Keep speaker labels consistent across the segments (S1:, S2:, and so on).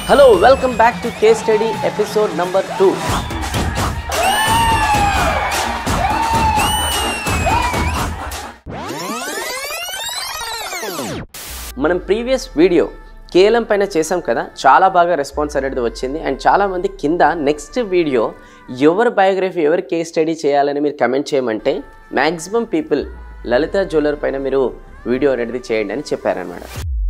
S1: Hello welcome back to case study episode number two మనం previous video KLM పైన చేసాం కదా చాలా బాగా రెస్పాన్స్ అనేది వచ్చింది అండ్ చాలామంది కింద నెక్స్ట్ వీడియో ఎవరు బయోగ్రఫీ ఎవరు కేస్ స్టడీ చేయాలని మీరు కమెంట్ చేయమంటే మ్యాక్సిమం పీపుల్ లలిత జ్యువెలర్ పైన మీరు వీడియో అనేది చేయండి అని చెప్పారనమాట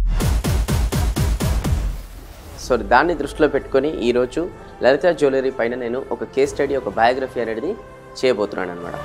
S1: సో దాన్ని దృష్టిలో పెట్టుకొని ఈరోజు లలిత జ్యువెలరీ పైన నేను ఒక కేస్ స్టడీ ఒక బయోగ్రఫీ అనేది చేయబోతున్నాను అనమాట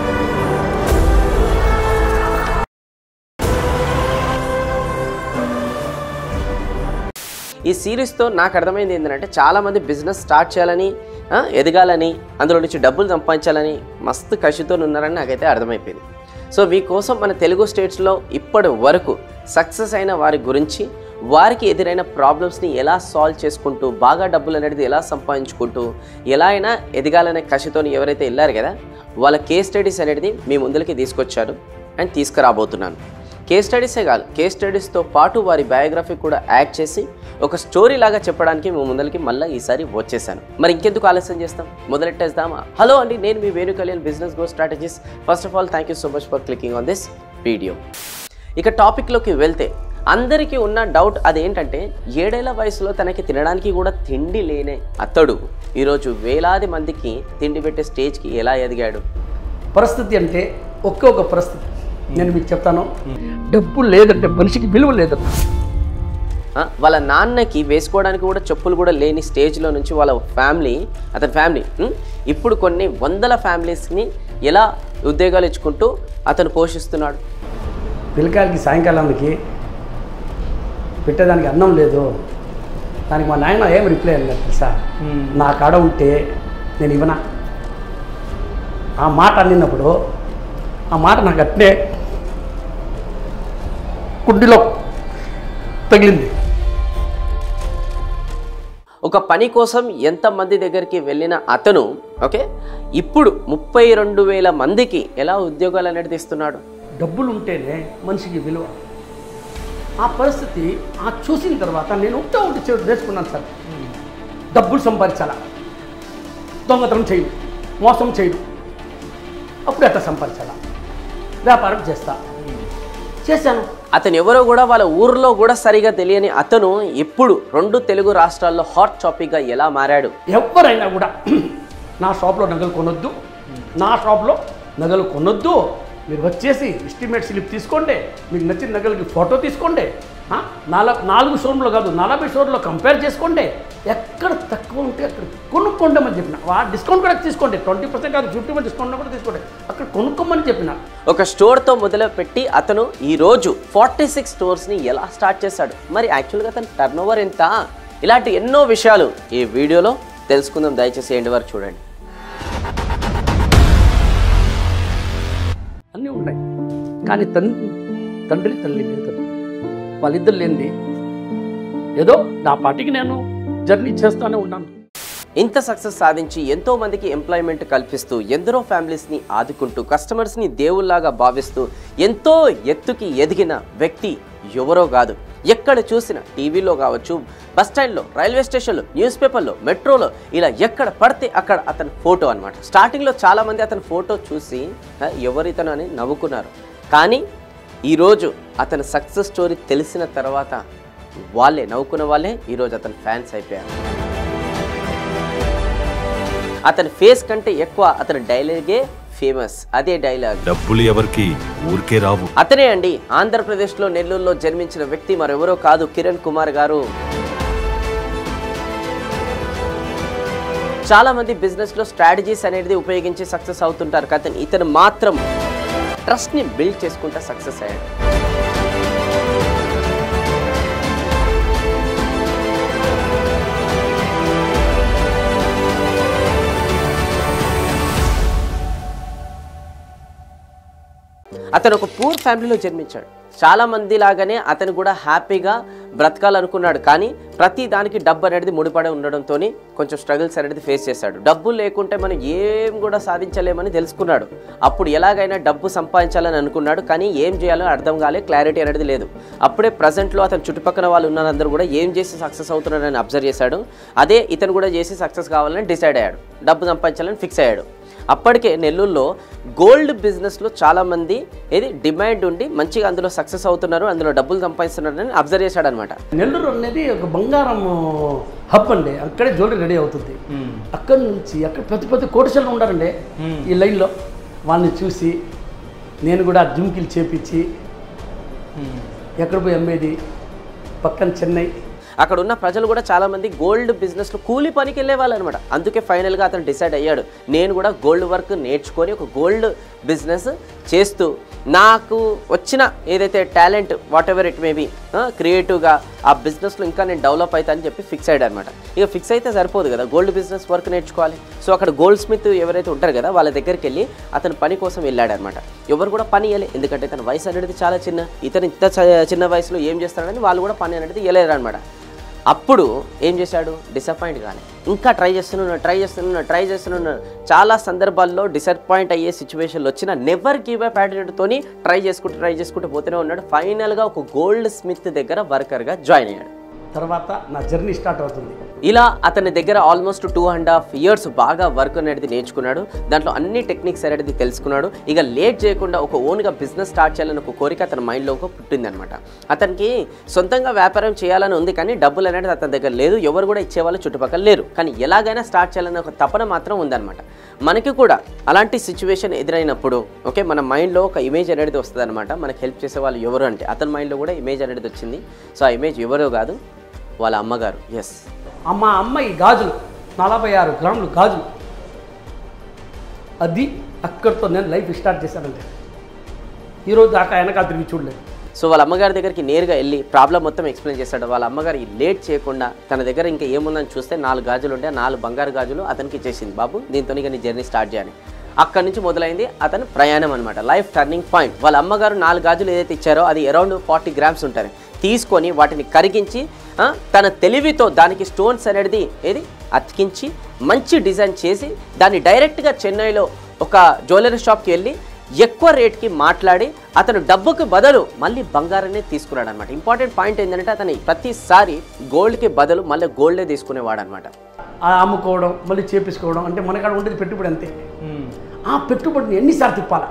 S1: ఈ సిరీస్తో నాకు అర్థమైంది ఏంటంటే చాలామంది బిజినెస్ స్టార్ట్ చేయాలని ఆ, ఎదగాలని అందులో నుంచి డబ్బులు సంపాదించాలని మస్తు కసితో ఉన్నారని నాకైతే అర్థమైపోయింది సో మీకోసం మన తెలుగు స్టేట్స్లో ఇప్పటి వరకు సక్సెస్ అయిన వారి గురించి వారికి ఎదురైన ప్రాబ్లమ్స్ని ఎలా సాల్వ్ చేసుకుంటూ బాగా డబ్బులు అనేది ఎలా సంపాదించుకుంటూ ఎలా అయినా ఎదగాలనే కసితోని ఎవరైతే వెళ్ళారు కదా వాళ్ళ కేస్ స్టడీస్ అనేది మీ ముందరికి తీసుకొచ్చారు అండ్ తీసుకురాబోతున్నాను కేస్ స్టడీసే కాదు కేస్ స్టడీస్తో పాటు వారి బయోగ్రఫీ కూడా యాడ్ చేసి ఒక స్టోరీ లాగా చెప్పడానికి మీ ముందరికి మళ్ళీ ఈసారి వచ్చేసాను మరి ఇంకెందుకు ఆలస్యం చేస్తాం మొదలెట్టేద్దామా హలో అండి నేను మీ Venu Kalyan business go strategies first of all thank you so much for clicking on this video ఇక టాపిక్లోకి వెళ్తే అందరికీ ఉన్న డౌట్ అదేంటంటే ఏడేళ్ల వయసులో తనకి తినడానికి కూడా తిండి లేనే అతడు ఈరోజు వేలాది మందికి తిండి పెట్టే స్టేజ్కి ఎలా ఎదిగాడు
S2: పరిస్థితి అంటే ఒకే ఒక పరిస్థితి నేను మీకు చెప్తాను డబ్బు లేదంటే మనిషికి విలువ లేదంట
S1: ఆ, వాళ్ళ నాన్నకి వేసుకోవడానికి కూడా చెప్పులు కూడా లేని స్టేజ్లో నుంచి వాళ్ళ ఫ్యామిలీ అతని ఫ్యామిలీ ఉమ్, ఇప్పుడు కొన్ని వందల ఫ్యామిలీస్ని ఎలా ఉద్యోగాలు ఇచ్చుకుంటూ అతను పోషిస్తున్నాడు
S2: పిల్లకాయలకి సాయంకాలానికి పెట్టేదానికి అన్నం లేదు దానికి మా నాయన ఏం రిప్లై అన్నారు తెలుసా నా కాడ ఉంటే నేను ఇవ్వనా ఆ మాట అన్నినప్పుడు ఆ మాట నాకు అట్నే కుండిలో తగిలింది
S1: ఒక పని కోసం ఎంతమంది దగ్గరికి వెళ్ళిన అతను ఓకే ఇప్పుడు ముప్పై రెండు వేల మందికి ఎలా ఉద్యోగాలు అనేది ఇస్తున్నాడు
S2: డబ్బులు ఉంటేనే మనిషికి విలువ ఆ పరిస్థితి ఆ చూసిన తర్వాత నేను ఒకటే ఒకటి చే- చేసుకున్నాను సార్ డబ్బులు సంపాదించాలా దొంగతనం చేయడు మోసం చేయడు అప్పుడు ఎట్లా సంపాదించాలా వ్యాపారం చేస్తా చేశాను
S1: అతను ఎవరో కూడా వాళ్ళ ఊర్లో కూడా సరిగా తెలియని అతను ఇప్పుడు రెండు తెలుగు రాష్ట్రాల్లో హాట్ టాపిక్గా ఎలా మారాడు
S2: ఎవరైనా కూడా నా షాప్లో నగలు కొనొద్దు నా షాప్లో నగలు కొనొద్దు మీరు వచ్చేసి ఎస్టిమేట్ స్లిప్ తీసుకోండి మీకు నచ్చిన నగలకి ఫోటో తీసుకోండి ఆ, నాలుగు నాలుగు షోరూంలో కాదు నలభై షోరూంలో కంపేర్ చేసుకోండి ఎక్కడ తక్కువ ఉంటే అక్కడ కొనుక్కోండమని చెప్పిన ఆ డిస్కౌంట్ కూడా తీసుకోండి ట్వంటీ పర్సెంట్ కాదు ఫిఫ్టీ పర్సెంట్ డిస్కౌంట్ కూడా తీసుకోండి అక్కడ కొనుక్కోమని చెప్పిన
S1: ఒక స్టోర్తో మొదలుపెట్టి అతను ఈ రోజు ఫార్టీ సిక్స్ స్టోర్స్ని ఎలా స్టార్ట్ చేశాడు మరి యాక్చువల్గా అతని టర్న్ ఓవర్ ఎంత ఇలాంటి ఎన్నో విషయాలు ఈ వీడియోలో తెలుసుకుందాం దయచేసి ఎండ్ వరకు చూడండి
S2: అన్నీ ఉన్నాయి కానీ తన్ తండ్రి తల్లి లేదు వాళ్ళిద్దరు లేనిది ఏదో నా పాటికి నేను జర్నీ చేస్తూనే ఉన్నాను
S1: ఇంత సక్సెస్ సాధించి ఎంతో మందికి ఎంప్లాయ్మెంట్ కల్పిస్తూ ఎందరో ఫ్యామిలీస్ని ఆదుకుంటూ కస్టమర్స్ని దేవుళ్లాగా భావిస్తూ ఎంతో ఎత్తుకి ఎదిగిన వ్యక్తి ఎవరో కాదు ఎక్కడ చూసినా టీవీలో కావచ్చు బస్ స్టాండ్లో రైల్వే స్టేషన్లో న్యూస్ పేపర్లో మెట్రోలో ఇలా ఎక్కడ పడితే అక్కడ అతని ఫోటో అనమాట స్టార్టింగ్లో చాలామంది అతని ఫోటో చూసి "ఆ, ఎవరితను అని నవ్వుకున్నారు కానీ ఈరోజు అతని సక్సెస్ స్టోరీ తెలిసిన తర్వాత వాళ్ళే నవ్వుకున్న వాళ్ళే ఈరోజు అతని ఫ్యాన్స్ అయిపోయారు అతని ఫేస్ కంటే ఎక్కువ అతని డైలాగే ఫేమస్ అదే డైలాగ్
S3: డబ్బులు ఎవరికి ఊరికే రావు
S1: అతనే అండి ఆంధ్రప్రదేశ్లో నెల్లూరులో జన్మించిన వ్యక్తి మరెవరో కాదు కిరణ్ కుమార్ గారు చాలా మంది బిజినెస్ లో స్ట్రాటజీస్ అనేది ఉపయోగించి సక్సెస్ అవుతుంటారు కానీ ఇతను మాత్రం ట్రస్ట్ ని బిల్డ్ చేసుకుంటా సక్సెస్ అయ్యాడు అతను ఒక పూర్ ఫ్యామిలీలో జన్మించాడు చాలా మంది లాగానే అతను కూడా హ్యాపీగా బ్రతకాలనుకున్నాడు కానీ ప్రతి దానికి డబ్బు అనేది ముడిపడి ఉండడంతో కొంచెం స్ట్రగుల్స్ అనేది ఫేస్ చేశాడు డబ్బు లేకుంటే మనం ఏం కూడా సాధించలేమని తెలుసుకున్నాడు అప్పుడు ఎలాగైనా డబ్బు సంపాదించాలని అనుకున్నాడు కానీ ఏం చేయాలో అర్థం కాలే క్లారిటీ అనేది లేదు అప్పుడే ప్రజెంట్లో అతను చుట్టుపక్కల వాళ్ళు ఉన్నందరూ కూడా ఏం చేసి సక్సెస్ అవుతున్నారని అబ్జర్వ్ చేశాడు అదే ఇతను కూడా చేసి సక్సెస్ కావాలని డిసైడ్ అయ్యాడు డబ్బు సంపాదించాలని ఫిక్స్ అయ్యాడు అప్పటికే నెల్లూరులో గోల్డ్ బిజినెస్లో చాలామంది ఏది డిమాండ్ ఉండి మంచిగా అందులో సక్సెస్ అవుతున్నారు అందులో డబ్బులు సంపాదిస్తున్నారని అబ్జర్వ్ చేశాడు అనమాట
S2: నెల్లూరు అనేది ఒక బంగారం హబ్ అండి అక్కడే జ్యువెలరీ రెడీ అవుతుంది అక్కడి నుంచి అక్కడ ప్రతి ప్రతి కోటిసలు ఉండారండి ఈ లైన్లో వాళ్ళని చూసి నేను కూడా జిమ్కిలు చేపించి ఎక్కడ పోయి అమ్మేది పక్కన చెన్నై
S1: అక్కడ ఉన్న ప్రజలు కూడా చాలామంది గోల్డ్ బిజినెస్లో కూలి పనికి వెళ్ళే వాళ్ళు అనమాట అందుకే ఫైనల్గా అతను డిసైడ్ అయ్యాడు నేను కూడా గోల్డ్ వర్క్ నేర్చుకొని ఒక గోల్డ్ బిజినెస్ చేస్తూ నాకు వచ్చిన ఏదైతే talent whatever it maybe క్రియేటివ్గా ఆ బిజినెస్లో ఇంకా నేను డెవలప్ అవుతా అని చెప్పి ఫిక్స్ అయ్యాడు అనమాట ఇక ఫిక్స్ అయితే సరిపోదు కదా గోల్డ్ బిజినెస్ వర్క్ నేర్చుకోవాలి సో అక్కడ గోల్డ్ స్మిత్ ఎవరైతే ఉంటారు కదా వాళ్ళ దగ్గరికి వెళ్ళి అతను పని కోసం వెళ్ళాడు అనమాట ఎవరు కూడా పని ఇవ్వలే ఎందుకంటే తన వయసు అనేది చాలా చిన్న ఇతను ఇంత చ- చిన్న వయసులో ఏం చేస్తాడని వాళ్ళు కూడా పని అనేది ఇవ్వలేరు అనమాట అప్పుడు ఏం చేశాడు డిసప్పాయింట్ కాలే ఇంకా ట్రై చేస్తున్నాడు ట్రై చేస్తున్నాడు ట్రై చేస్తున్నాడు చాలా సందర్భాల్లో డిసప్పాయింట్ అయ్యే సిచ్యువేషన్లు వచ్చిన నెవర్ గివ్ అప్ యాటిట్యూడ్తోని ట్రై చేసుకుంటూ ట్రై చేసుకుంటూ పోతూనే ఉన్నాడు ఫైనల్గా ఒక గోల్డ్ స్మిత్ దగ్గర వర్కర్గా జాయిన్ అయ్యాడు
S2: తర్వాత నా జర్నీ స్టార్ట్ అవుతుంది
S1: ఇలా అతని దగ్గర almost two and half years బాగా వర్క్ అనేది నేర్చుకున్నాడు దాంట్లో అన్ని టెక్నిక్స్ అనేది తెలుసుకున్నాడు ఇక లేట్ చేయకుండా ఒక ఓన్గా బిజినెస్ స్టార్ట్ చేయాలని ఒక కోరిక అతని మైండ్లో ఒక పుట్టిందనమాట అతనికి సొంతంగా వ్యాపారం చేయాలని ఉంది కానీ డబ్బులు అనేది అతని దగ్గర లేదు ఎవరు కూడా ఇచ్చేవాళ్ళు చుట్టుపక్కల లేరు కానీ ఎలాగైనా స్టార్ట్ చేయాలని ఒక తపన మాత్రం ఉందన్నమాట మనకి కూడా అలాంటి సిచ్యువేషన్ ఎదురైనప్పుడు ఓకే మన మైండ్లో ఒక ఇమేజ్ అనేది వస్తుంది అనమాట మనకి హెల్ప్ చేసే వాళ్ళు ఎవరు అంటే అతని మైండ్లో కూడా ఇమేజ్ అనేది వచ్చింది సో ఆ ఇమేజ్ ఎవరో కాదు వాళ్ళ అమ్మగారు ఎస్
S2: అమ్మ అమ్మ ఈ గాజులు నలభై ఆరు గ్రాములు గాజులు అది అక్కడితో నేను లైఫ్ స్టార్ట్ చేశానంటే ఈరోజు దాకా వెనకాల తిరిగి చూడలేదు
S1: సో వాళ్ళ అమ్మగారి దగ్గరికి నేరుగా వెళ్ళి ప్రాబ్లం మొత్తం ఎక్స్ప్లెయిన్ చేశాడు వాళ్ళ అమ్మగారు ఈ లేట్ చేయకుండా తన దగ్గర ఇంకా ఏముందని చూస్తే నాలుగు గాజులు ఉంటే ఆ నాలుగు బంగారు గాజులు అతనికి ఇచ్చేసింది బాబు దీంతో ఇక నీ జర్నీ స్టార్ట్ చేయాలి అక్కడి నుంచి మొదలైంది అతని ప్రయాణం అనమాట లైఫ్ టర్నింగ్ పాయింట్ వాళ్ళ అమ్మగారు నాలుగు గాజులు ఏదైతే ఇచ్చారో అది అరౌండ్ ఫార్టీ గ్రామ్స్ ఉంటాయి తీసుకొని వాటిని కరిగించి ఆ, తన తెలివితో దానికి స్టోన్స్ అనేది ఏది అతికించి మంచి డిజైన్ చేసి దాన్ని డైరెక్ట్గా చెన్నైలో ఒక జ్యువెలరీ షాప్కి వెళ్ళి ఎక్కువ రేట్కి మాట్లాడి అతను డబ్బుకి బదులు మళ్ళీ బంగారాన్ని తీసుకున్నాడు అనమాట ఇంపార్టెంట్ పాయింట్ ఏంటంటే అతను ప్రతిసారి గోల్డ్కి బదులు మళ్ళీ గోల్డే తీసుకునేవాడు అనమాట
S2: ఆ అమ్ముకోవడం మళ్ళీ చేపించుకోవడం అంటే మనకాడ ఉండేది పెట్టుబడి అంతే ఆ పెట్టుబడిని ఎన్నిసార్లు తిప్పాలా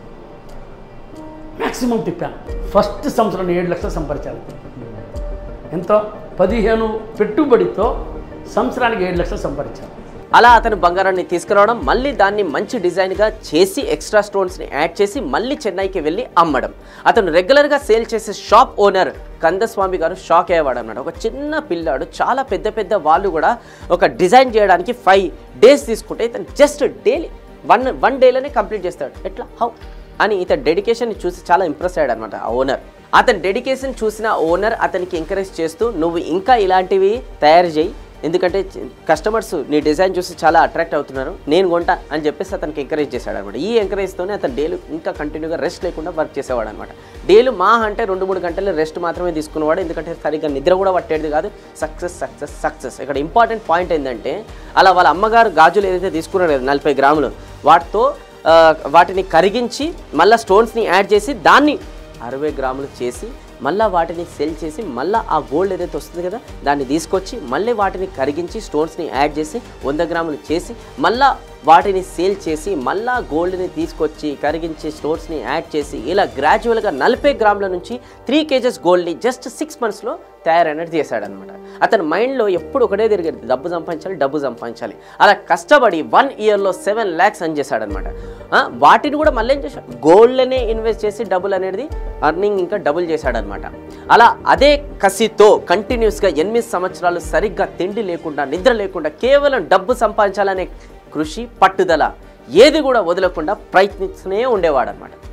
S2: మ్యాక్సిమం తిప్పాను ఫస్ట్ సంవత్సరం ఏడు లక్షలు సంపాదించాను ఎంతో పదిహేను పెట్టుబడితో సంవత్సరానికి ఏడు లక్షలు సంపాదించాను
S1: అలా అతను బంగారాన్ని తీసుకురావడం మళ్ళీ దాన్ని మంచి డిజైన్గా చేసి ఎక్స్ట్రా స్టోన్స్ని యాడ్ చేసి మళ్ళీ చెన్నైకి వెళ్ళి అమ్మడం అతను రెగ్యులర్గా సేల్ చేసే షాప్ ఓనర్ కందస్వామి గారు షాక్ అయ్యేవాడు అన్నమాట ఒక చిన్న పిల్లాడు చాలా పెద్ద పెద్ద వాళ్ళు కూడా ఒక డిజైన్ చేయడానికి ఫైవ్ డేస్ తీసుకుంటే ఇతను జస్ట్ డైలీ వన్ వన్ డేలోనే కంప్లీట్ చేస్తాడు ఎట్లా హౌ అని ఇతని డెడికేషన్ చూసి చాలా ఇంప్రెస్ అయ్యాడు అనమాట ఆ ఓనర్ అతని డెడికేషన్ చూసిన ఓనర్ అతనికి ఎంకరేజ్ చేస్తూ నువ్వు ఇంకా ఇలాంటివి తయారు చేయి ఎందుకంటే కస్టమర్స్ నీ డిజైన్ చూసి చాలా అట్రాక్ట్ అవుతున్నారు నేను కొంటా అని చెప్పేసి అతనికి ఎంకరేజ్ చేశాడు అనమాట ఈ ఎంకరేజ్తోనే అతను డేలు ఇంకా కంటిన్యూగా రెస్ట్ లేకుండా వర్క్ చేసేవాడు అనమాట డేలు మా అంటే రెండు మూడు గంటలు రెస్ట్ మాత్రమే తీసుకునేవాడు ఎందుకంటే సరిగ్గా నిద్ర కూడా పట్టేది కాదు సక్సెస్ సక్సెస్ సక్సెస్ ఇక్కడ ఇంపార్టెంట్ పాయింట్ ఏంటంటే అలా వాళ్ళ అమ్మగారు గాజులు ఏదైతే తీసుకున్నారు కదా నలభై గ్రాములు వాటితో ఆ, వాటిని కరిగించి మళ్ళీ స్టోన్స్ని యాడ్ చేసి దాన్ని అరవై గ్రాములు చేసి మళ్ళీ వాటిని సెల్ చేసి మళ్ళీ ఆ గోల్డ్ ఏదైతే వస్తుంది కదా దాన్ని తీసుకొచ్చి మళ్ళీ వాటిని కరిగించి స్టోన్స్ని యాడ్ చేసి వంద గ్రాములు చేసి మళ్ళీ వాటిని సేల్ చేసి మళ్ళా గోల్డ్ని తీసుకొచ్చి కరిగించి స్టోన్స్ని యాడ్ చేసి ఇలా గ్రాడ్యువల్గా నలభై గ్రాముల నుంచి త్రీ కేజెస్ గోల్డ్ని జస్ట్ సిక్స్ మంత్స్లో తయారైనట్టు చేశాడనమాట అతని మైండ్లో ఎప్పుడు ఒకటే తిరిగేది డబ్బు సంపాదించాలి డబ్బు సంపాదించాలి అలా కష్టపడి వన్ ఇయర్లో సెవెన్ ల్యాక్స్ అని చేశాడనమాట ఆ, వాటిని కూడా మళ్ళీ ఏం చేశాడు గోల్డ్లోనే ఇన్వెస్ట్ చేసి డబ్బులు అనేది అర్నింగ్ ఇంకా డబుల్ చేశాడనమాట అలా అదే కసితో కంటిన్యూస్గా ఎనిమిది సంవత్సరాలు సరిగ్గా తిండి లేకుండా నిద్ర లేకుండా కేవలం డబ్బు సంపాదించాలనే కృషి పట్టుదల ఏది కూడా వదలకుండా ప్రయత్నిస్తూనే ఉండేవాడు అనమాట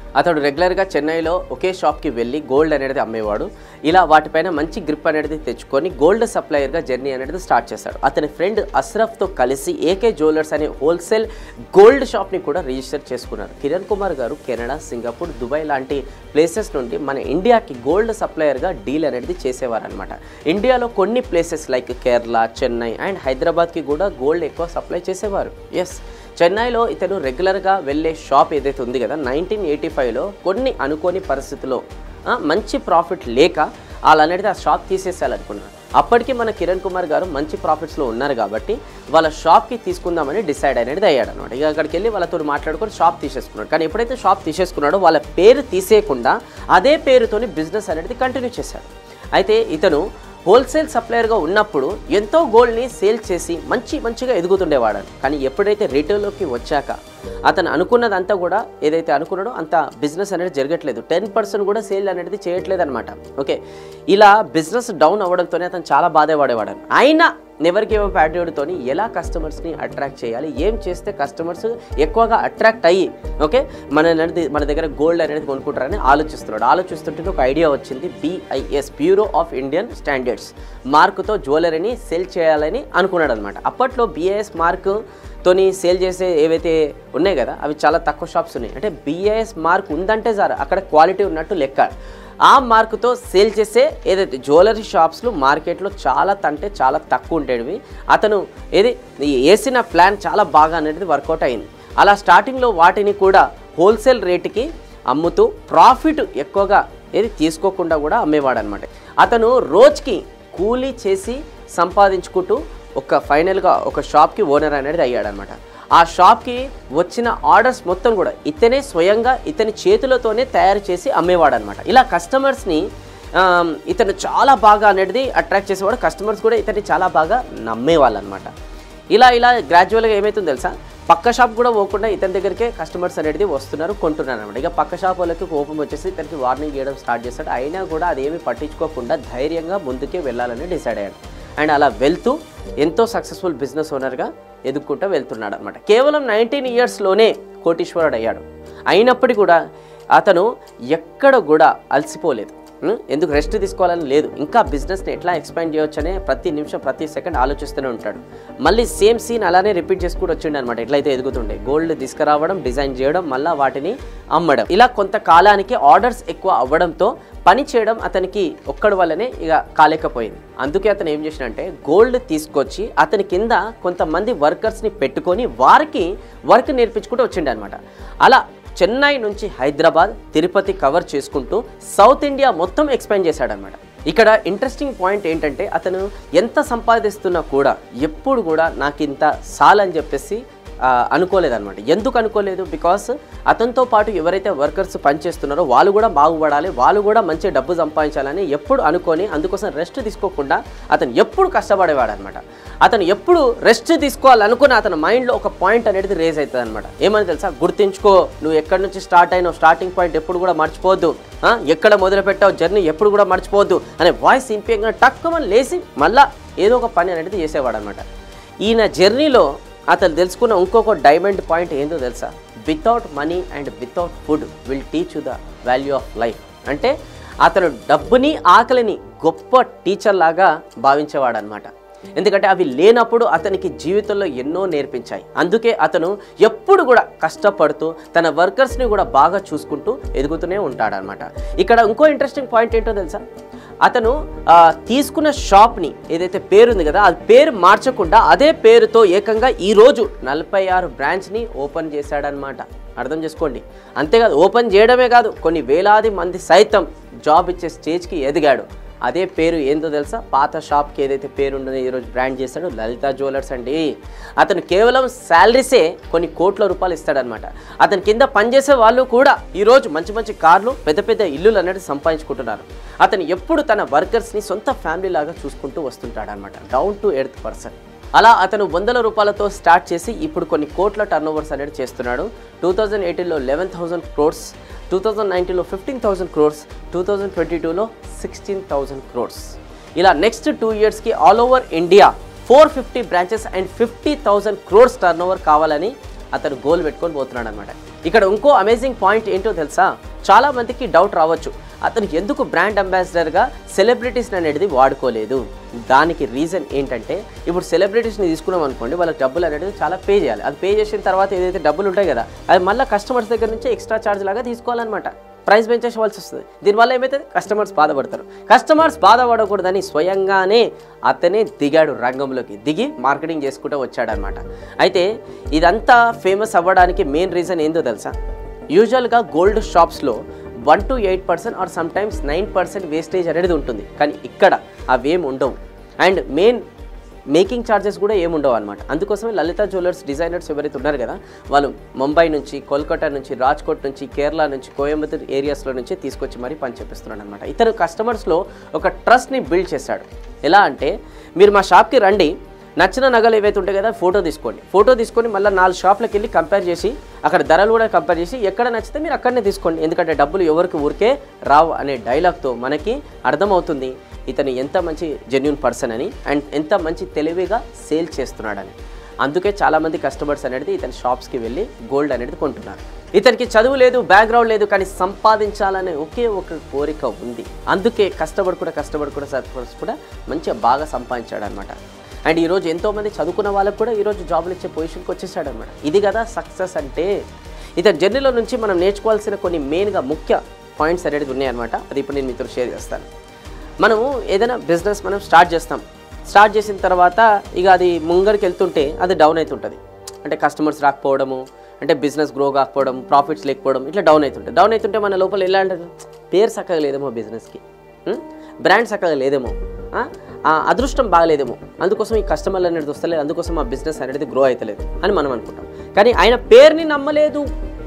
S1: అతడు రెగ్యులర్గా చెన్నైలో ఒకే షాప్కి వెళ్ళి గోల్డ్ అనేది అమ్మేవాడు ఇలా వాటిపైన మంచి గ్రిప్ అనేది తెచ్చుకొని గోల్డ్ సప్లయర్గా జర్నీ అనేది స్టార్ట్ చేశాడు అతని ఫ్రెండ్ అస్రఫ్తో కలిసి ఏకే జ్యువెలర్స్ అనే హోల్సేల్ గోల్డ్ షాప్ని కూడా రిజిస్టర్ చేసుకున్నారు Kiran Kumar garu Canada Singapore Dubai లాంటి ప్లేసెస్ నుండి మన ఇండియాకి గోల్డ్ సప్లయర్గా డీల్ అనేది చేసేవారనమాట ఇండియాలో కొన్ని places like Kerala Chennai and హైదరాబాద్కి కూడా గోల్డ్ ఎక్కువ సప్లై చేసేవారు ఎస్ చెన్నైలో ఇతను రెగ్యులర్గా వెళ్ళే షాప్ ఏదైతే ఉంది కదా నైన్టీన్ ఎయిటీ ఫైవ్లో కొన్ని అనుకోని పరిస్థితుల్లో ఆ, మంచి ప్రాఫిట్ లేక వాళ్ళు అనేది ఆ షాప్ తీసేసేయాలనుకున్నారు అప్పటికి మన కిరణ్ కుమార్ గారు మంచి ప్రాఫిట్స్లో ఉన్నారు కాబట్టి వాళ్ళ షాప్కి తీసుకుందామని డిసైడ్ అనేది అయ్యాడు అనమాట ఇక అక్కడికి వెళ్ళి వాళ్ళతో మాట్లాడుకొని షాప్ తీసేసుకున్నాడు కానీ ఎప్పుడైతే షాప్ తీసేసుకున్నాడో వాళ్ళ పేరు తీసేయకుండా అదే పేరుతోని బిజినెస్ అనేది కంటిన్యూ చేశాడు అయితే ఇతను హోల్సేల్ సప్లయర్గా ఉన్నప్పుడు ఎంతో గోల్డ్ని సేల్ చేసి మంచి మంచిగా ఎదుగుతుండేవాడు కానీ ఎప్పుడైతే రిటైల్లోకి వచ్చాక అతను అనుకున్నదంతా కూడా ఏదైతే అనుకున్నాడో అంత బిజినెస్ అనేది జరగట్లేదు టెన్ పర్సెంట్ కూడా సేల్ అనేది చేయట్లేదు అనమాట ఓకే ఇలా బిజినెస్ డౌన్ అవ్వడంతోనే అతను చాలా బాధపడేవాడు అయినా నెవర్ గివ్ అప్ యాటిట్యూడ్తోని ఎలా కస్టమర్స్ని అట్రాక్ట్ చేయాలి ఏం చేస్తే కస్టమర్స్ ఎక్కువగా అట్రాక్ట్ అయ్యి ఓకే మన అనేది మన దగ్గర గోల్డ్ అనేది కొనుక్కుంటారని ఆలోచిస్తున్నాడు ఆలోచిస్తుంటే ఒక ఐడియా వచ్చింది BIS bureau of Indian standards మార్కుతో జ్యువెలరీని సేల్ చేయాలని అనుకున్నాడు అనమాట అప్పట్లో బిఐఎస్ మార్క్ తోని సేల్ చేసే ఏవైతే ఉన్నాయి కదా అవి చాలా తక్కువ షాప్స్ ఉన్నాయి అంటే బిఐఎస్ మార్క్ ఉందంటే సార్ అక్కడ క్వాలిటీ ఉన్నట్టు లెక్క ఆ మార్కుతో సేల్ చేసే ఏదైతే జ్యువెలరీ షాప్స్లో మార్కెట్లో చాలా తంటే చాలా తక్కువ ఉండేవి అతను ఏది ఈ వేసిన ప్లాన్ చాలా బాగా అనేది వర్కౌట్ అయింది అలా స్టార్టింగ్లో వాటిని కూడా హోల్సేల్ రేటుకి అమ్ముతూ ప్రాఫిట్ ఎక్కువగా ఏది తీసుకోకుండా కూడా అమ్మేవాడు అనమాట అతను రోజుకి కూలీ చేసి సంపాదించుకుంటూ ఒక ఫైనల్గా ఒక షాప్కి ఓనర్ అనేది అయ్యాడనమాట ఆ షాప్కి వచ్చిన ఆర్డర్స్ మొత్తం కూడా ఇతనే స్వయంగా ఇతని చేతులతోనే తయారు చేసి అమ్మేవాడు అనమాట ఇలా కస్టమర్స్ని ఆమ్, ఇతను చాలా బాగా అనేది అట్రాక్ట్ చేసేవాడు కస్టమర్స్ కూడా ఇతన్ని చాలా బాగా నమ్మేవాళ్ళు అనమాట ఇలా ఇలా గ్రాడ్యువల్గా ఏమవుతుందో తెలుసా పక్క షాప్ కూడా పోకుండా ఇతని దగ్గరికే కస్టమర్స్ అనేది వస్తున్నారు కొంటున్నారు అనమాట ఇక పక్క షాప్ వాళ్ళకి కోపం వచ్చేసి ఇతనికి వార్నింగ్ చేయడం స్టార్ట్ చేస్తాడు అయినా కూడా అదేమి పట్టించుకోకుండా ధైర్యంగా ముందుకే వెళ్ళాలని డిసైడ్ అయ్యాడు అండ్ అలా వెళ్తూ ఎంతో సక్సెస్ఫుల్ బిజినెస్ ఓనర్గా ఎదుర్కొంటూ వెళ్తున్నాడు అనమాట కేవలం నైన్టీన్ ఇయర్స్లోనే కోటీశ్వరుడు అయ్యాడు అయినప్పటికీ కూడా అతను ఎక్కడ కూడా అలసిపోలేదు ఉం? ఎందుకు రెస్ట్ తీసుకోవాలని లేదు ఇంకా బిజినెస్ని ఎట్లా ఎక్స్పాండ్ చేయొచ్చనే ప్రతి నిమిషం ప్రతి సెకండ్ ఆలోచిస్తూనే ఉంటాడు మళ్ళీ సేమ్ సీన్ అలానే రిపీట్ చేసుకుంటూ వచ్చిండు అనమాట ఎట్లయితే ఎదుగుతుండే గోల్డ్ తీసుకురావడం డిజైన్ చేయడం మళ్ళీ వాటిని అమ్మడం ఇలా కొంతకాలానికి ఆర్డర్స్ ఎక్కువ అవ్వడంతో పని చేయడం అతనికి ఒక్కడి వల్లనే ఇక కాలేకపోయింది అందుకే అతను ఏం చేసినంటే గోల్డ్ తీసుకొచ్చి అతని కింద కొంతమంది వర్కర్స్ని పెట్టుకొని వారికి వర్క్ నేర్పించుకుంటూ వచ్చిండు అనమాట అలా చెన్నై నుంచి హైదరాబాద్ తిరుపతి కవర్ చేసుకుంటూ సౌత్ ఇండియా మొత్తం ఎక్స్పాండ్ చేశాడనమాట ఇక్కడ ఇంట్రెస్టింగ్ పాయింట్ ఏంటంటే అతను ఎంత సంపాదిస్తున్నా కూడా ఎప్పుడు కూడా నాకు ఇంత సాలని చెప్పేసి ఆ, అనుకోలేదన్నమాట ఎందుకు అనుకోలేదు బికాస్ అతనితో పాటు ఎవరైతే వర్కర్స్ పనిచేస్తున్నారో వాళ్ళు కూడా బాగుపడాలి వాళ్ళు కూడా మంచి డబ్బు సంపాదించాలని ఎప్పుడు అనుకొని అందుకోసం రెస్ట్ తీసుకోకుండా అతను ఎప్పుడు కష్టపడేవాడు అనమాట అతను ఎప్పుడు రెస్ట్ తీసుకోవాలనుకుని అతని మైండ్లో ఒక పాయింట్ అనేది రేజ్ అవుతుంది అనమాట ఏమని తెలుసా గుర్తించుకో నువ్వు ఎక్కడి నుంచి స్టార్ట్ అయినావు స్టార్టింగ్ పాయింట్ ఎప్పుడు కూడా మర్చిపోవద్దు ఆ, ఎక్కడ మొదలు పెట్టావు జర్నీ ఎప్పుడు కూడా మర్చిపోవద్దు అనే వాయిస్ ఇంపియంగా టక్కుమని లేచి మళ్ళా ఏదో ఒక పని అనేది చేసేవాడు అనమాట ఈయన జర్నీలో అతను తెలుసుకున్న ఇంకొక డైమండ్ పాయింట్ ఏందో తెలుసా without money and without food will teach you the value of life అంటే అతను డబ్బుని ఆకలిని గొప్ప టీచర్ లాగా భావించేవాడు అనమాట ఎందుకంటే అవి లేనప్పుడు అతనికి జీవితంలో ఎన్నో నేర్పించాయి అందుకే అతను ఎప్పుడు కూడా కష్టపడుతూ తన వర్కర్స్ని కూడా బాగా చూసుకుంటూ ఎదుగుతూనే ఉంటాడనమాట ఇక్కడ ఇంకో ఇంట్రెస్టింగ్ పాయింట్ ఏంటో తెలుసా అతను ఆ, తీసుకున్న షాప్ని ఏదైతే పేరు ఉంది కదా అది పేరు మార్చకుండా అదే పేరుతో ఏకంగా ఈరోజు నలభై ఆరు బ్రాంచ్ని ఓపెన్ చేశాడనమాట అర్థం చేసుకోండి అంతేకాదు ఓపెన్ చేయడమే కాదు కొన్ని వేలాది మంది సైతం జాబ్ ఇచ్చే స్టేజ్కి ఎదిగాడు అదే పేరు ఏందో తెలుసా పాత షాప్కి ఏదైతే పేరు ఉండదో ఈరోజు బ్రాండ్ చేస్తాడో లలిత జ్యువెలర్స్ అండి అతను కేవలం శాలరీసే కొన్ని కోట్ల రూపాయలు ఇస్తాడనమాట అతని కింద పనిచేసే వాళ్ళు కూడా ఈరోజు మంచి మంచి కార్లు పెద్ద పెద్ద ఇల్లులు అనేది సంపాదించుకుంటున్నారు అతను ఎప్పుడు తన వర్కర్స్ని సొంత ఫ్యామిలీ లాగా చూసుకుంటూ వస్తుంటాడనమాట డౌన్ టు ఎర్త్ పర్సన్ అలా అతను వందల రూపాయలతో స్టార్ట్ చేసి ఇప్పుడు కొన్ని కోట్ల టర్న్ ఓవర్స్ అనేది చేస్తున్నాడు టూ థౌజండ్ ఎయిటీన్లో eleven thousand crores two thousand నైన్టీన్లో fifteen thousand crores two thousand twenty టూలో సిక్స్టీన్ థౌసండ్ క్రోర్స్ ఇలా నెక్స్ట్ టూ ఇయర్స్కి all over India four fifty branches and fifty thousand crores turn over కావాలని అతను గోల్ పెట్టుకొని పోతున్నాడు అనమాట ఇక్కడ ఇంకో అమేజింగ్ పాయింట్ ఏంటో తెలుసా చాలా మందికి డౌట్ రావచ్చు అతను ఎందుకు బ్రాండ్ అంబాసిడర్గా సెలబ్రిటీస్ని అనేది వాడుకోలేదు దానికి రీజన్ ఏంటంటే ఇప్పుడు సెలబ్రిటీస్ని తీసుకున్నాం అనుకోండి వాళ్ళకి డబ్బులు అనేది చాలా పే చేయాలి అది పే చేసిన తర్వాత ఏదైతే డబ్బులు ఉంటాయి కదా అది మళ్ళీ కస్టమర్స్ దగ్గర నుంచి ఎక్స్ట్రా ఛార్జ్ లాగా తీసుకోవాలన్నమాట ప్రైస్ పెంచేసుకోవాల్సి వస్తుంది దీనివల్ల ఏమవుతుంది కస్టమర్స్ బాధపడతారు కస్టమర్స్ బాధపడకూడదని స్వయంగానే అతనే దిగాడు రంగంలోకి దిగి మార్కెటింగ్ చేసుకుంటూ వచ్చాడనమాట అయితే ఇదంతా ఫేమస్ అవ్వడానికి మెయిన్ రీజన్ ఏందో తెలుసా యూజువల్గా గోల్డ్ షాప్స్లో one to eight percent or some times nine percent wastage అనేది ఉంటుంది కానీ ఇక్కడ అవేం ఉండవు అండ్ మెయిన్ మేకింగ్ ఛార్జెస్ కూడా ఏముండవు అనమాట అందుకోసమే లలిత జ్యువెలర్స్ డిజైనర్స్ ఎవరైతే ఉన్నారు కదా వాళ్ళు ముంబై నుంచి కోల్కతా నుంచి రాజ్కోట్ నుంచి కేరళ నుంచి కోయంబత్తూర్ ఏరియాస్లో నుంచి తీసుకొచ్చి మరీ పని చేపిస్తున్నాడు అనమాట ఇతను కస్టమర్స్లో ఒక ట్రస్ట్ని బిల్డ్ చేశాడు ఎలా అంటే మీరు మా షాప్కి రండి నచ్చిన నగలు ఏవైతే ఉంటాయి కదా ఫోటో తీసుకోండి ఫోటో తీసుకొని మళ్ళీ నాలుగు షాప్లకు వెళ్ళి కంపేర్ చేసి అక్కడ ధరలు కూడా కంపేర్ చేసి ఎక్కడ నచ్చితే మీరు అక్కడనే తీసుకోండి ఎందుకంటే డబ్బులు ఎవరికి ఊరికే రావు అనే డైలాగ్తో మనకి అర్థమవుతుంది ఇతను ఎంత మంచి జెన్యున్ పర్సన్ అని అండ్ ఎంత మంచి తెలివిగా సేల్ చేస్తున్నాడని అందుకే చాలామంది కస్టమర్స్ అనేది ఇతని షాప్స్కి వెళ్ళి గోల్డ్ అనేది కొంటున్నారు ఇతనికి చదువు లేదు బ్యాక్గ్రౌండ్ లేదు కానీ సంపాదించాలనే ఒకే ఒక కోరిక ఉంది అందుకే కష్టపడి కూడా కష్టపడి కూడా సర్పర్స్ కూడా మంచిగా బాగా సంపాదించాడు అనమాట అండ్ ఈరోజు ఎంతోమంది చదువుకున్న వాళ్ళకు కూడా ఈరోజు జాబులు ఇచ్చే పొజిషన్కి వచ్చేసాడు అనమాట ఇది కదా సక్సెస్ అంటే ఇతని జర్నీలో నుంచి మనం నేర్చుకోవాల్సిన కొన్ని మెయిన్గా ముఖ్య పాయింట్స్ అనేది ఉన్నాయన్నమాట అది ఇప్పుడు నేను మీతో షేర్ చేస్తాను మనము ఏదైనా బిజినెస్ మనం స్టార్ట్ చేస్తాం స్టార్ట్ చేసిన తర్వాత ఇక అది ముంగరికి వెళ్తుంటే అది డౌన్ అవుతుంటుంది అంటే కస్టమర్స్ రాకపోవడము అంటే బిజినెస్ గ్రో కాకపోవడం ప్రాఫిట్స్ లేకపోవడం ఇట్లా డౌన్ అవుతుంటుంది డౌన్ అవుతుంటే మన లోపల ఎలా అంటే పేరు చక్కగా లేదేమో బిజినెస్కి బ్రాండ్ చక్కగా లేదేమో ఆ? ఆ అదృష్టం బాగలేదేమో అందుకోసం ఈ కస్టమర్లు అనేది వస్తలేదు అందుకోసం ఆ బిజినెస్ అనేది గ్రో అవుతలేదు అని మనం అనుకుంటాం కానీ ఆయన పేరుని నమ్మలేదు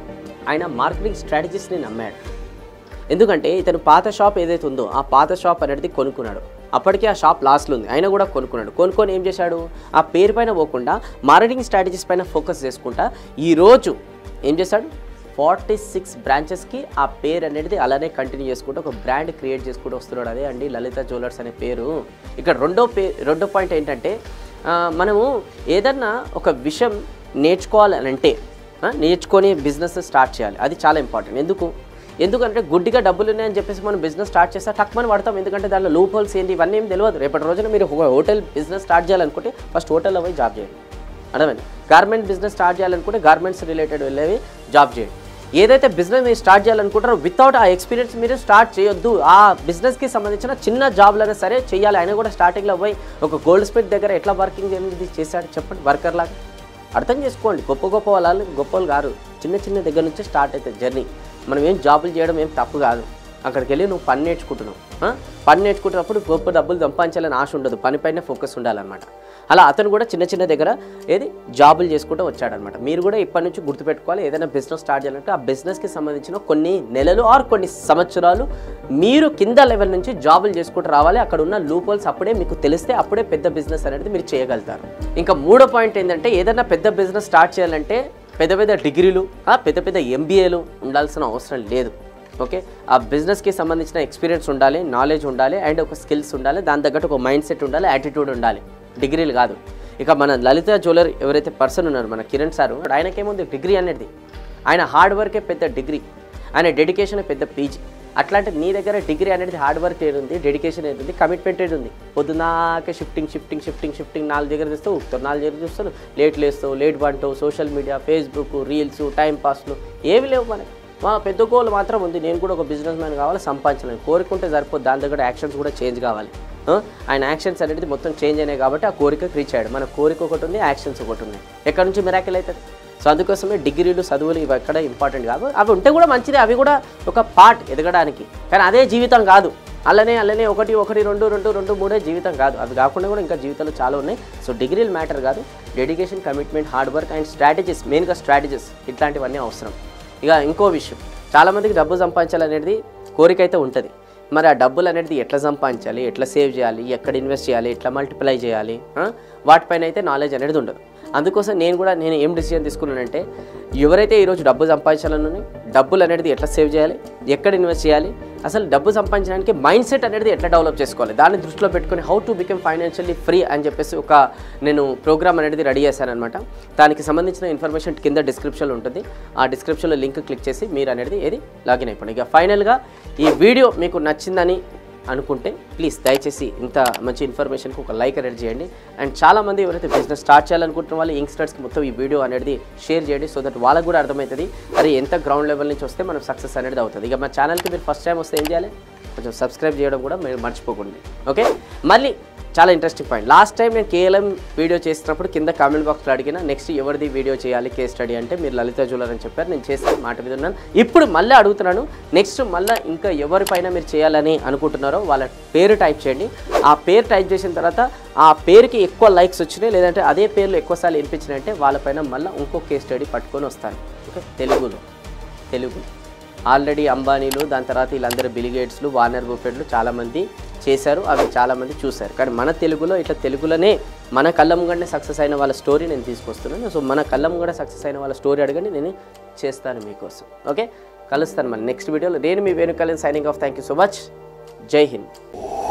S1: ఆయన మార్కెటింగ్ స్ట్రాటజీస్ని నమ్మాడు ఎందుకంటే ఇతను పాత షాప్ ఏదైతే ఉందో ఆ పాత షాప్ అనేది కొనుక్కున్నాడు అప్పటికే ఆ షాప్ లాస్లో ఉంది ఆయన కూడా కొనుక్కున్నాడు కొనుక్కొని ఏం చేశాడు ఆ పేరు పైన పోకుండా మార్కెటింగ్ స్ట్రాటజీస్ పైన ఫోకస్ చేసుకుంటా ఈరోజు ఏం చేశాడు ఫార్టీ సిక్స్ బ్రాంచెస్కి ఆ పేరు అనేది అలానే కంటిన్యూ చేసుకుంటూ ఒక బ్రాండ్ క్రియేట్ చేసుకుంటూ వస్తున్నాడు అదే అండి లలిత జ్యువెలర్స్ అనే పేరు ఇక్కడ రెండో పే రెండో పాయింట్ ఏంటంటే ఆ, మనము ఏదన్నా ఒక విషయం నేర్చుకోవాలని అంటే ఆ, నేర్చుకొని బిజినెస్ స్టార్ట్ చేయాలి అది చాలా ఇంపార్టెంట్ ఎందుకు ఎందుకంటే గుడ్డిగా డబ్బులు ఉన్నాయని చెప్పేసి మనం బిజినెస్ స్టార్ట్ చేస్తే టక్మని పడతాం ఎందుకంటే దానిలో లూప్ హోల్స్ ఏంటి ఇవన్నీ ఏం తెలియదు రేపటి రోజున మీరు ఒక హోటల్ బిజినెస్ స్టార్ట్ చేయాలనుకుంటే ఫస్ట్ హోటల్లో పోయి జాబ్ చేయండి అర్థమైంది గార్మెంట్ బిజినెస్ స్టార్ట్ చేయాలనుకుంటే గార్మెంట్స్ రిలేటెడ్ వెళ్ళేవి జాబ్ చేయండి ఏదైతే బిజినెస్ మీరు స్టార్ట్ చేయాలనుకుంటారో వితౌట్ ఆ ఎక్స్పీరియన్స్ మీరు స్టార్ట్ చేయొద్దు ఆ బిజినెస్కి సంబంధించిన చిన్న జాబ్లైనా సరే చేయాలి ఆయన కూడా స్టార్టింగ్లో పోయి ఒక గోల్డ్ స్మిత్ దగ్గర ఎట్లా వర్కింగ్ అనేది చేశాడు చెప్పండి వర్కర్ లాగా అర్థం చేసుకోండి గొప్ప గొప్ప వాళ్ళు గొప్పలు కాదు చిన్న చిన్న దగ్గర నుంచి స్టార్ట్ అవుతుంది జర్నీ మనం ఏం జాబులు చేయడం ఏం తప్పు కాదు అక్కడికి వెళ్ళి నువ్వు పని నేర్చుకుంటున్నావు ఆ? పని నేర్చుకుంటున్నప్పుడు గొప్ప డబ్బులు సంపాదించాలని ఆశ ఉండదు పనిపైన ఫోకస్ ఉండాలన్నమాట అలా అతను కూడా చిన్న చిన్న దగ్గర ఏది జాబులు చేసుకుంటూ వచ్చాడనమాట మీరు కూడా ఇప్పటి నుంచి గుర్తుపెట్టుకోవాలి ఏదైనా బిజినెస్ స్టార్ట్ చేయాలంటే ఆ బిజినెస్కి సంబంధించిన కొన్ని నెలలు ఆర్ కొన్ని సంవత్సరాలు మీరు కింద లెవెల్ నుంచి జాబులు చేసుకుంటూ రావాలి అక్కడ ఉన్న లూపోల్స్ అప్పుడే మీకు తెలిస్తే అప్పుడే పెద్ద బిజినెస్ అనేది మీరు చేయగలుగుతారు ఇంకా మూడో పాయింట్ ఏంటంటే ఏదైనా పెద్ద బిజినెస్ స్టార్ట్ చేయాలంటే పెద్ద పెద్ద డిగ్రీలు ఆ పెద్ద పెద్ద ఎంబీఏలు ఉండాల్సిన అవసరం లేదు ఓకే ఆ బిజినెస్కి సంబంధించిన ఎక్స్పీరియన్స్ ఉండాలి నాలెడ్జ్ ఉండాలి అండ్ ఒక స్కిల్స్ ఉండాలి దాని తగ్గట్టు ఒక మైండ్ సెట్ ఉండాలి యాటిట్యూడ్ ఉండాలి డిగ్రీలు కాదు ఇక మన లలిత జ్యువెలర్ ఎవరైతే పర్సన్ ఉన్నారు మన కిరణ్ సారు ఆయనకేముంది డిగ్రీ అనేది ఆయన హార్డ్ వర్కే పెద్ద డిగ్రీ ఆయన డెడికేషన్ పెద్ద పీజీ అట్లాంటి నీ దగ్గర డిగ్రీ అనేది హార్డ్ వర్క్ ఏది ఉంది డెడికేషన్ ఏది ఉంది కమిట్మెంట్ ఏది ఉంది పొద్దునాకే షిఫ్టింగ్ షిఫ్టింగ్ షిఫ్టింగ్ షిఫ్టింగ్ నాలుగు దగ్గర తెస్తావు ఊపుతావు నాలుగు దగ్గర చూస్తాను లేట్ లేస్తావు లేట్ పంటావు సోషల్ మీడియా ఫేస్బుక్ రీల్స్ టైం పాస్లు ఏవి లేవు మనకి మా పెద్ద గోల్ మాత్రం ఉంది నేను కూడా ఒక బిజినెస్ మ్యాన్ కావాలి సంపాదించాలని కోరుకుంటే సరిపోదు దాని దగ్గర యాక్షన్స్ కూడా చేంజ్ కావాలి ఆ? ఆయన యాక్షన్స్ అనేది మొత్తం చేంజ్ అయినాయి కాబట్టి ఆ కోరిక రీచ్ అయ్యాడు మన కోరిక ఒకటి ఉంది యాక్షన్స్ ఒకటి ఉన్నాయి ఎక్కడి నుంచి మిరాకిల్ అవుతుంది సో అందుకోసమే డిగ్రీలు చదువులు ఇవి ఎక్కడ ఇంపార్టెంట్ కాదు అవి ఉంటే కూడా మంచిదే అవి కూడా ఒక పార్ట్ ఎదగడానికి కానీ అదే జీవితం కాదు అల్లనే అల్లనే ఒకటి ఒకటి రెండు రెండు రెండు మూడే జీవితం కాదు అవి కాకుండా కూడా ఇంకా జీవితాలు చాలా ఉన్నాయి సో డిగ్రీలు మ్యాటర్ కాదు dedication commitment hard work and strategies మెయిన్గా స్ట్రాటజీస్ ఇట్లాంటివన్నీ అవసరం ఇక ఇంకో విషయం చాలామందికి డబ్బు సంపాదించాలనేది కోరిక అయితే ఉంటుంది మరి ఆ డబ్బులు అనేది ఎట్లా సంపాదించాలి ఎట్లా సేవ్ చేయాలి ఎక్కడ ఇన్వెస్ట్ చేయాలి ఎట్లా మల్టిప్లై చేయాలి ఆ? వాటిపైన అయితే నాలెడ్జ్ అనేది ఉండదు అందుకోసం నేను కూడా నేను ఏం డిసిజన్ తీసుకున్నానంటే ఎవరైతే ఈరోజు డబ్బు సంపాదించాలని డబ్బులు అనేది ఎట్లా సేవ్ చేయాలి ఎక్కడ ఇన్వెస్ట్ చేయాలి అసలు డబ్బు సంపాదించడానికి మైండ్ సెట్ అనేది ఎట్లా డెవలప్ చేసుకోవాలి దాన్ని దృష్టిలో పెట్టుకొని how to become financially free అని చెప్పేసి ఒక నేను ప్రోగ్రామ్ అనేది రెడీ చేశాను అనమాట దానికి సంబంధించిన ఇన్ఫర్మేషన్ కింద డిస్క్రిప్షన్లో ఉంటుంది ఆ డిస్క్రిప్షన్లో లింక్ క్లిక్ చేసి మీరు అనేది ఏది లాగిన్ అయిపోండి ఇక ఫైనల్గా ఈ వీడియో మీకు నచ్చిందని అనుకుంటే ప్లీజ్ దయచేసి ఇంత మంచి ఇన్ఫర్మేషన్కి ఒక లైక్ అనేది చేయండి అండ్ చాలామంది ఎవరైతే బిజినెస్ స్టార్ట్ చేయాలనుకుంటున్న వాళ్ళు యంగ్స్టర్స్కి మొత్తం ఈ వీడియో అనేది షేర్ చేయండి సో దట్ వాళ్ళకు కూడా అర్థమవుతుంది అరే ఎంత గ్రౌండ్ లెవెల్ నుంచి వస్తే మనం సక్సెస్ అనేది అవుతుంది ఇక మా ఛానల్కి మీరు ఫస్ట్ టైం వస్తే ఏం చేయాలి కొంచెం సబ్స్క్రైబ్ చేయడం కూడా మీరు మర్చిపోకండి ఓకే మళ్ళీ చాలా ఇంట్రెస్టింగ్ పాయింట్ లాస్ట్ టైం నేను కేఎల్ఎం వీడియో చేసినప్పుడు కింద కామెంట్ బాక్స్లో అడిగిన నెక్స్ట్ ఎవరిది వీడియో చేయాలి కేస్ స్టడీ అంటే మీరు లలిత జ్యువెలర్ అని చెప్పారు నేను చేస్తాను మాట మీద ఉన్నాను ఇప్పుడు మళ్ళీ అడుగుతున్నాను నెక్స్ట్ మళ్ళీ ఇంకా ఎవరిపైన మీరు చేయాలని అనుకుంటున్నారో వాళ్ళ పేరు టైప్ చేయండి ఆ పేరు టైప్ చేసిన తర్వాత ఆ పేరుకి ఎక్కువ లైక్స్ వచ్చినాయి లేదంటే అదే పేర్లు ఎక్కువసార్లు వినిపించినాయి అంటే వాళ్ళపైన మళ్ళీ ఇంకో కేస్ స్టడీ పట్టుకొని వస్తాను ఓకే తెలుగులో తెలుగు ఆల్రెడీ అంబానీలు దాని తర్వాత వీళ్ళందరూ బిలిగేట్స్లు వార్నర్ బుఫెట్లు చాలామంది చేశారు అవి చాలామంది చూశారు కానీ మన తెలుగులో ఇట్లా తెలుగులోనే మన కళ్ళ ముంగడనే సక్సెస్ అయిన వాళ్ళ స్టోరీ నేను తీసుకొస్తున్నాను సో మన కళ్ళ ముంగడ సక్సెస్ అయిన వాళ్ళ స్టోరీ అడగండి నేను చేస్తాను మీకోసం ఓకే కలుస్తాను మళ్ళీ నెక్స్ట్ వీడియోలో నేను మీ Venu Kalyan signing off thank you so much Jai Hind